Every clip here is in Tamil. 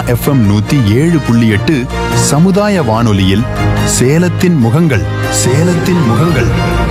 எஃப்எம் நூத்தி ஏழு புள்ளி எட்டு சமுதாய வானொலியில் சேலத்தின் முகங்கள் சேலத்தின் முகங்கள்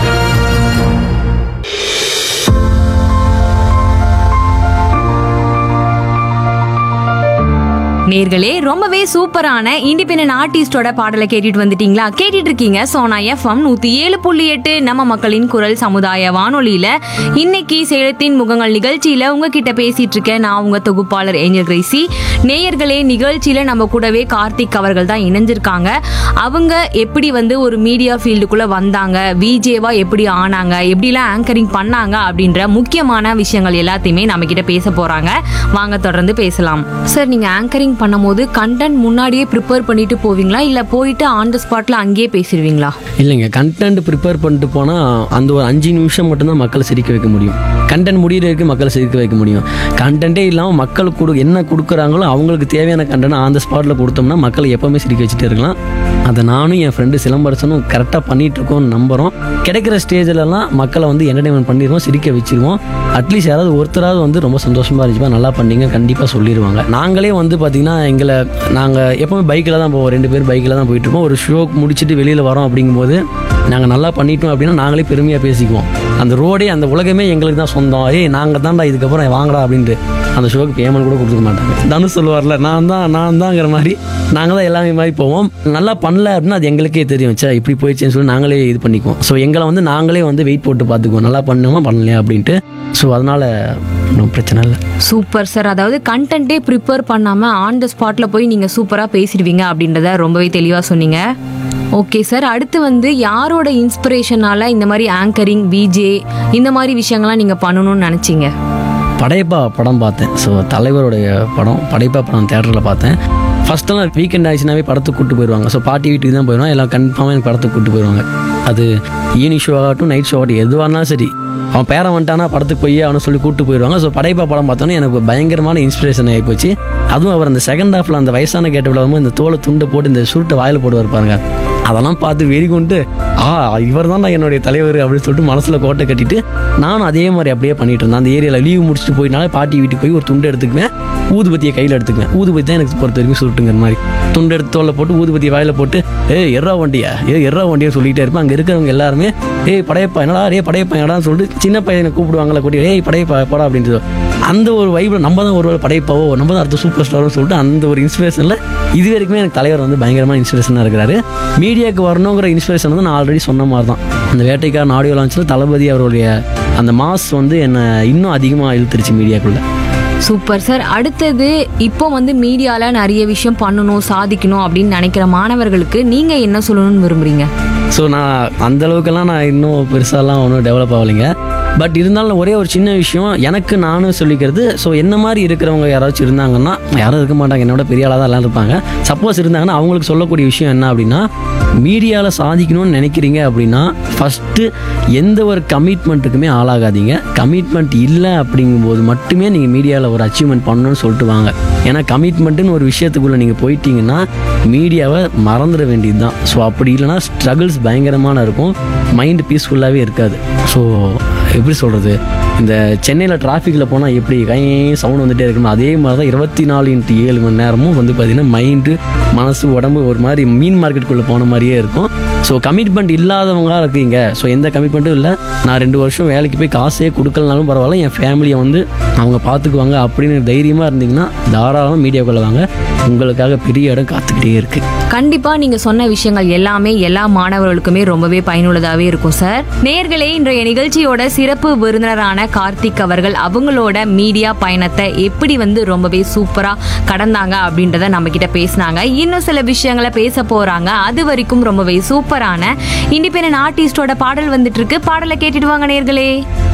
நேர்களே ரொம்பவே சூப்பரான இண்டிபெண்டன்ட் ஆர்டிஸ்டோட பாடலை கேட்டுட்டு வந்துட்டீங்களா கேட்டுட்டு இருக்கீங்க சோனா எஃப்எம் நூத்தி ஏழு புள்ளி எட்டு நம்ம மக்களின் குரல் சமுதாய வானொலியில இன்னைக்கு சேலத்தின் முகங்கள் நிகழ்ச்சியில உங்ககிட்ட பேசிட்டு இருக்கேன் நான் உங்க தொகுப்பாளர் ஏஞ்சல் கிரேசி நேயர்களே நிகழ்ச்சியில நம்ம கூடவே கார்த்திக் அவர்கள் தான் இணைஞ்சிருக்காங்க அவங்க எப்படி வந்து ஒரு மீடியா ஃபீல்டுக்குள்ள வந்தாங்க விஜேவா எப்படி ஆனாங்க எப்படிலாம் ஆங்கரிங் பண்ணாங்க அப்படின்ற முக்கியமான விஷயங்கள் எல்லாத்தையுமே நம்ம கிட்ட பேச போறாங்க வாங்க தொடர்ந்து பேசலாம் சார் நீங்க ஆங்கரிங் பண்ணும்போது கண்டென்ட் முன்னாடியே ப்ரிப்பேர் பண்ணிட்டு போவீங்களா இல்ல போயிட்டு ஆன் த ஸ்பாட்ல அங்கேயே பேசிடுவீங்களா இல்லைங்க கண்டென்ட் ப்ரிப்பேர் பண்ணிட்டு போனால் அந்த ஒரு அஞ்சு நிமிஷம் மட்டும்தான் மக்களை சிரிக்க வைக்க முடியும் கண்டென்ட் முடியிற வரைக்கும் மக்களை சிரிக்க வைக்க முடியும் கண்டென்ட்டே இல்லாமல் மக்களுக்கு கொடு என்ன கொடுக்குறாங்களோ அவங்களுக்கு தேவையான கண்டென்ட் ஆன் த ஸ்பாட்டில் கொடுத்தோம்னா மக்களை எப்போவுமே சிரிக்க வச்சுட்டே இருக்கலாம் அதை நானும் என் ஃப்ரெண்டு சிலம்பரசனும் கரெக்டாக பண்ணிட்டு இருக்கோம்னு நம்புகிறோம் கிடைக்கிற ஸ்டேஜிலலாம் மக்களை வந்து என்டர்டைன்மெண்ட் பண்ணிடுவோம் சிரிக்க வச்சிருவோம் அட்லீஸ்ட் யாராவது ஒருத்தராவது வந்து ரொம்ப சந்தோஷமாக இருந்துச்சுப்பா நல்லா பண்ணீங்க கண்டிப்பாக சொல்லிடுவாங்க நாங்களே வந்து பார்த்திங்கன்னா எங்களை நாங்கள் எப்போவுமே பைக்கில் தான் போவோம் ரெண்டு பேர் பைக்கில் தான் போயிட்டு இருப்போம் ஒரு ஷோ முடிச்சுட்டு வெளியில் வரோம் அப்படிங்கும்போது நாங்கள் நல்லா பண்ணிட்டோம் அப்படின்னா நாங்களே பெருமையாக பேசிக்குவோம் அந்த ரோடே அந்த உலகமே எங்களுக்கு தான் சொந்தம் ஏய் நாங்கள் தான்டா இதுக்கப்புறம் வாங்கடா அப்படின்ட்டு அந்த ஷோக்கு பேமெண்ட் கூட கொடுக்க மாட்டாங்க தனுஷ் சொல்லுவார்ல நான் தான் நான் தாங்கிற மாதிரி நாங்கள் தான் எல்லாமே மாதிரி போவோம் நல்லா பண்ணல அப்படின்னா அது எங்களுக்கே தெரியும் சே இப்படி போயிடுச்சுன்னு சொல்லி நாங்களே இது பண்ணிக்குவோம் ஸோ எங்களை வந்து நாங்களே வந்து வெயிட் போட்டு பார்த்துக்குவோம் நல்லா பண்ணுமா பண்ணலையா அப்படின்ட்டு ஸோ அதனால் ஒன்றும் பிரச்சனை இல்லை சூப்பர் சார் அதாவது கண்டென்ட்டே ப்ரிப்பேர் பண்ணாம ஆன் த ஸ்பாட்ல போய் நீங்க சூப்பரா பேசிடுவீங்க அப்படின்றத ரொம்பவே தெளிவா சொன்னீங்க ஓகே சார் அடுத்து வந்து யாரோட இன்ஸ்பிரேஷனால இந்த மாதிரி ஆங்கரிங் விஜே இந்த மாதிரி விஷயங்கள்லாம் நீங்க பண்ணணும்னு நினைச்சீங்க படையப்பா படம் பார்த்தேன் ஸோ தலைவருடைய படம் படையப்பா படம் தேட்டரில் பார்த்தேன் ஃபஸ்ட்டெல்லாம் வீக்கெண்ட் ஆயிடுச்சுனாவே படத்துக்கு கூட்டு போயிடுவாங்க ஸோ பாட்டி வீட்டுக்கு தான் போயிடுவாங்க எல்லாம் கன்ஃபார்மாக எனக்கு படத்துக்கு கூட்டு போயிடுவாங்க அது ஈவினிங் ஷோ ஆகட்டும் நைட் ஷோ ஆகட்டும் எதுவாக இருந்தாலும் சரி அவன் பேரன் வந்துட்டானா படத்துக்கு போய் அவனை சொல்லி கூட்டு போயிடுவாங்க ஸோ படைப்பா படம் பார்த்தோன்னே எனக்கு பயங்கரமான இன்ஸ்பிரேஷன் ஆகி போச்சு அதுவும் அவர் அந்த செகண்ட் ஹாஃபில் அந்த வயசான கேட்டபிள் வரும்போது இந்த தோலை துண்டை போட்டு இந்த சுருட்டை வாயில் போடுவார் பாருங்க அதெல்லாம் பார்த்து வெறி கொண்டு ஆ இவர் தான் என்னுடைய தலைவர் அப்படின்னு சொல்லிட்டு மனசில் கோட்டை கட்டிட்டு நானும் அதே மாதிரி அப்படியே பண்ணிட்டு இருந்தேன் அந்த ஏரியாவில் லீவ் முடிச்சுட்டு போயினாலே பாட்டி வீட்டுக்கு போய் ஒரு துண்டு எடுத்துக்குவேன் ஊதுபத்தியை கையில் எடுத்துக்குவேன் ஊதுபத்தி தான் எனக்கு பொறுத்த வரைக்கும் சுருட்டுங்கிற மாதிரி துண்டு எடுத்து தோல்ல போட்டு ஊதுபத்தி வாயில போட்டு ஏ எர்ரா வண்டியா ஏ எர்ரா வண்டியா சொல்லிட்டே இருப்பேன் அங்கே இருக்கிறவங்க எல்லாருமே ஏய் படையப்பா என்னடா ஏ படையப்பா என்னடான்னு சொல்லிட்டு சின்ன பையனை கூப்பிடுவாங்களா கூட்டி ஏய் படையப்பா போடா அப்படின்ட்டு அந்த ஒரு வைபில் நம்ம தான் ஒரு படையப்பாவோ நம்ம தான் அடுத்த சூப்பர் ஸ்டார்னு சொல்லிட்டு அந்த ஒரு இன்ஸ்பிரேஷனில் இது வரைக்குமே எனக்கு தலைவர் வந்து பயங்கரமான இன்ஸ்பிரேஷனாக இருக்கிறாரு மீடியாவுக்கு வரணுங்கிற இன்ஸ்பிரேஷன் வந்து நான் ஆல்ரெடி சொன்ன மாதிரி தான் அந்த வேட்டைக்காரன் ஆடியோ லான்ச்சில் தளபதி அவருடைய அந்த மாஸ் வந்து என்னை இன்னும் அதிகமாக இழுத்துருச்சு மீடியாக்குள்ளே சூப்பர் சார் அடுத்தது இப்போ வந்து மீடியால நிறைய விஷயம் பண்ணணும் சாதிக்கணும் அப்படின்னு நினைக்கிற மாணவர்களுக்கு நீங்க என்ன சொல்லணும்னு விரும்புறீங்க ஸோ நான் அந்த அளவுக்கெல்லாம் நான் இன்னும் பெருசாலாம் ஒன்றும் டெவலப் ஆகலைங்க பட் இருந்தாலும் ஒரே ஒரு சின்ன விஷயம் எனக்கு நானும் சொல்லிக்கிறது ஸோ என்ன மாதிரி இருக்கிறவங்க யாராச்சும் இருந்தாங்கன்னா யாரும் இருக்க மாட்டாங்க என்னோட பெரிய ஆளாக தான் எல்லாம் இருப்பாங்க சப்போஸ் இருந்தாங்கன்னா அவங்களுக்கு சொல்லக்கூடிய விஷயம் என்ன அப்படின்னா மீடியாவில் சாதிக்கணும்னு நினைக்கிறீங்க அப்படின்னா ஃபஸ்ட்டு எந்த ஒரு கமிட்மெண்ட்டுக்குமே ஆளாகாதீங்க கமிட்மெண்ட் இல்லை அப்படிங்கும்போது மட்டுமே நீங்கள் மீடியாவில் ஒரு அச்சீவ்மெண்ட் பண்ணணும்னு சொல்லிட்டு வாங்க ஏன்னா கமிட்மெண்ட்டுன்னு ஒரு விஷயத்துக்குள்ளே நீங்கள் போயிட்டீங்கன்னா மீடியாவை மறந்துட வேண்டியது தான் ஸோ அப்படி இல்லைன்னா ஸ்ட்ரகிள்ஸ் பயங்கரமான இருக்கும் மைண்ட் பீஸ்ஃபுல்லாகவே இருக்காது ஸோ எப்படி சொல்கிறது இந்த சென்னையில் டிராஃபிக்கில் போனால் எப்படி கை சவுண்ட் வந்துட்டே இருக்குமோ அதே மாதிரி தான் இருபத்தி நாலு இன்ட்டு ஏழு மணி நேரமும் வந்து பார்த்திங்கன்னா மைண்டு மனசு உடம்பு ஒரு மாதிரி மீன் மார்க்கெட்டுக்குள்ளே போன மாதிரியே இருக்கும் ஸோ கமிட்மெண்ட் இல்லாதவங்களா இருக்கீங்க ஸோ எந்த கமிட்மெண்ட்டும் இல்லை நான் ரெண்டு வருஷம் வேலைக்கு போய் காசே கொடுக்கலனாலும் பரவாயில்ல என் ஃபேமிலியை வந்து அவங்க பார்த்துக்குவாங்க அப்படின்னு தைரியமாக இருந்தீங்கன்னா தாராளமாக மீடியாக்குள்ளே வாங்க உங்களுக்காக பெரிய இடம் காத்துக்கிட்டே இருக்குது கண்டிப்பா நீங்க சொன்ன விஷயங்கள் எல்லாமே எல்லா மாணவர்களுக்குமே ரொம்பவே பயனுள்ளதாவே இருக்கும் சார் நேர்களே இன்றைய நிகழ்ச்சியோட சிறப்பு விருந்தினரான கார்த்திக் அவர்கள் அவங்களோட மீடியா பயணத்தை எப்படி வந்து ரொம்பவே சூப்பரா கடந்தாங்க அப்படின்றத நம்ம கிட்ட பேசினாங்க இன்னும் சில விஷயங்களை பேச போறாங்க அது வரைக்கும் ரொம்பவே சூப்பரான இண்டிபெண்டன்ட் ஆர்டிஸ்டோட பாடல் வந்துட்டு இருக்கு பாடலை கேட்டுட்டு வாங்க நேர்களே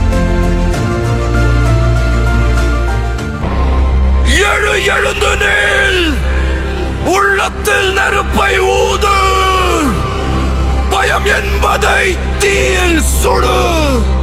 எழு எழுந்து நில் உள்ளத்தில் நெருப்பை ஊது பயம் என்பதை தீயில் சுடு